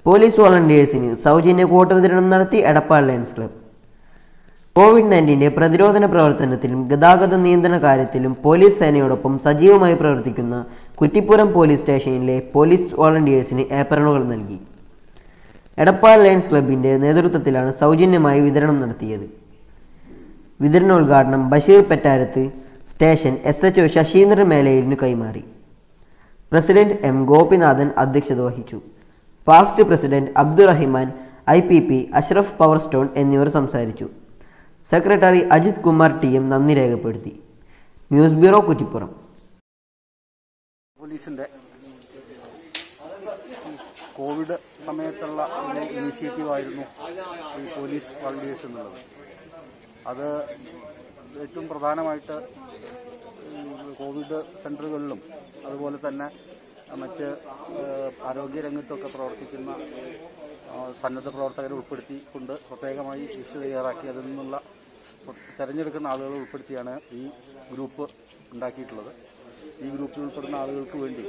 police വോളണ്ടിയേഴ്സിന് സൗജന്യ coat വിതരണം നടത്തി എടപ്പാൾ ലയൺസ് ക്ലബ്ബ് കോവിഡ് നയൻറ്റീൻ്റെ പ്രതിരോധന പ്രവർത്തനത്തിലും ഗതാഗത നിയന്ത്രണ കാര്യത്തിലും പോലീസ് സേനയോടൊപ്പം സജീവമായി പ്രവർത്തിക്കുന്ന കുറ്റിപ്പുറം പോലീസ് സ്റ്റേഷനിലെ പോലീസ് വോളണ്ടിയേഴ്സിന് ഏപ്രണുകൾ നൽകി എടപ്പാൾ ലയൺസ് ക്ലബിൻ്റെ നേതൃത്വത്തിലാണ് സൗജന്യമായി വിതരണം നടത്തിയത് വിതരണോദ്ഘാടനം Basheer Petarath station S H O Sasheendran മേലയിലിനു കൈമാറി പ്രസിഡന്റ് എം ഗോപിനാഥൻ അധ്യക്ഷത വഹിച്ചു past president Abdurahiman I P P Ashraf power stone എന്നിവർ സംസാരിച്ചു secretary Ajith Kumar T M നന്ദി രേഖപ്പെടുത്തി ന്യൂസ് ബ്യൂറോ കുറ്റിപ്പുറം പോലീസിന്റെ കോവിഡ് സമയത്തുള്ള ഒരു ഇനീഷ്യേറ്റീവ് ആയിരുന്നു ഈ പോലീസ് വളണ്ടിയേഴ്സ് എന്നുള്ളത് അത് ഏറ്റവും പ്രധാനമായിട്ട് ഈ കോവിഡ് സെന്ററുകളിലും അതുപോലെ തന്നെ മറ്റ് ഏഹ്, ആരോഗ്യ രംഗത്തൊക്കെ പ്രവർത്തിക്കുന്ന ആ, സന്നദ്ധ പ്രവർത്തകരെ ഉൾപ്പെടുത്തിക്കൊണ്ട് പ്രത്യേകമായി ലിസ്റ്റ് തയ്യാറാക്കി അതിൽ നിന്നുള്ള തെരഞ്ഞെടുക്കുന്ന ആളുകളെ ഉൾപ്പെടുത്തിയാണ് ഈ ഗ്രൂപ്പ് ഉണ്ടാക്കിയിട്ടുള്ളത് ഈ ഗ്രൂപ്പിൽ ഉൾപ്പെടുന്ന ആളുകൾക്ക് വേണ്ടി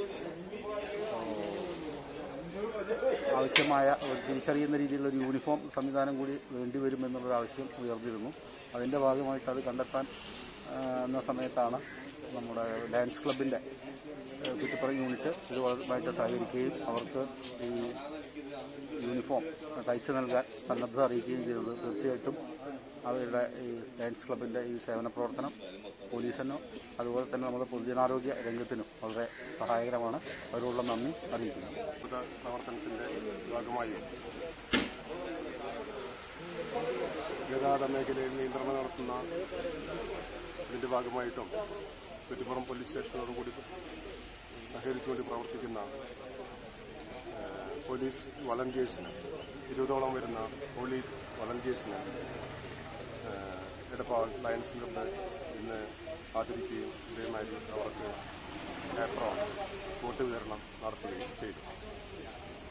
ആവശ്യമായ ഒരു തിരിച്ചറിയുന്ന രീതിയിലുള്ള ഒരു യൂണിഫോം സംവിധാനം കൂടി വേണ്ടിവരുമെന്നുള്ളൊരു ആവശ്യം ഉയർന്നിരുന്നു അതിൻ്റെ ഭാഗമായിട്ട് അത് കണ്ടെത്താൻ ആ, എന്ന സമയത്താണ് നമ്മുടെ ഡാൻസ് ക്ലബിൻ്റെ കുറ്റിപ്പുറം യൂണിറ്റ് ഇതുമായിട്ട് സഹകരിക്കുകയും അവർക്ക് ഈ യൂണിഫോം തയ്ച്ചു നൽകാൻ സന്നദ്ധത അറിയിക്കുകയും ചെയ്തത് തീർച്ചയായിട്ടും അവരുടെ ഈ ഡാൻസ് ക്ലബിൻ്റെ ഈ സേവന പ്രവർത്തനം പോലീസിനും അതുപോലെ തന്നെ നമ്മുടെ പൊതുജനാരോഗ്യ രംഗത്തിനും വളരെ സഹായകരമാണ് അവരോടുള്ള നന്ദി അറിയിക്കുന്നു അത്ഭുത പ്രവർത്തനത്തിൻ്റെ ഭാഗമായി ഗതാഗത മേഖലയിൽ നിയന്ത്രണം നടത്തുന്ന ഇതിൻ്റെ ഭാഗമായിട്ടും കുറ്റിപ്പുറം പോലീസ് സ്റ്റേഷനോടും കൂടി സഹകരിച്ചുകൊണ്ട് പ്രവർത്തിക്കുന്ന ഏഹ്, പോലീസ് വളണ്ടിയേഴ്സിന് ഇരുപതോളം വരുന്ന പോലീസ് വളണ്ടിയേഴ്സിന് ഏഹ്, എടപ്പാൾ ലയൺസ് ക്ലബ്ബ് ഇന്ന് ആദരിക്കുകയും ഇതേമാതിരി അവർക്ക് ഏപ്രോൺ വോട്ട് വിതരണം നടത്തുകയും ചെയ്തു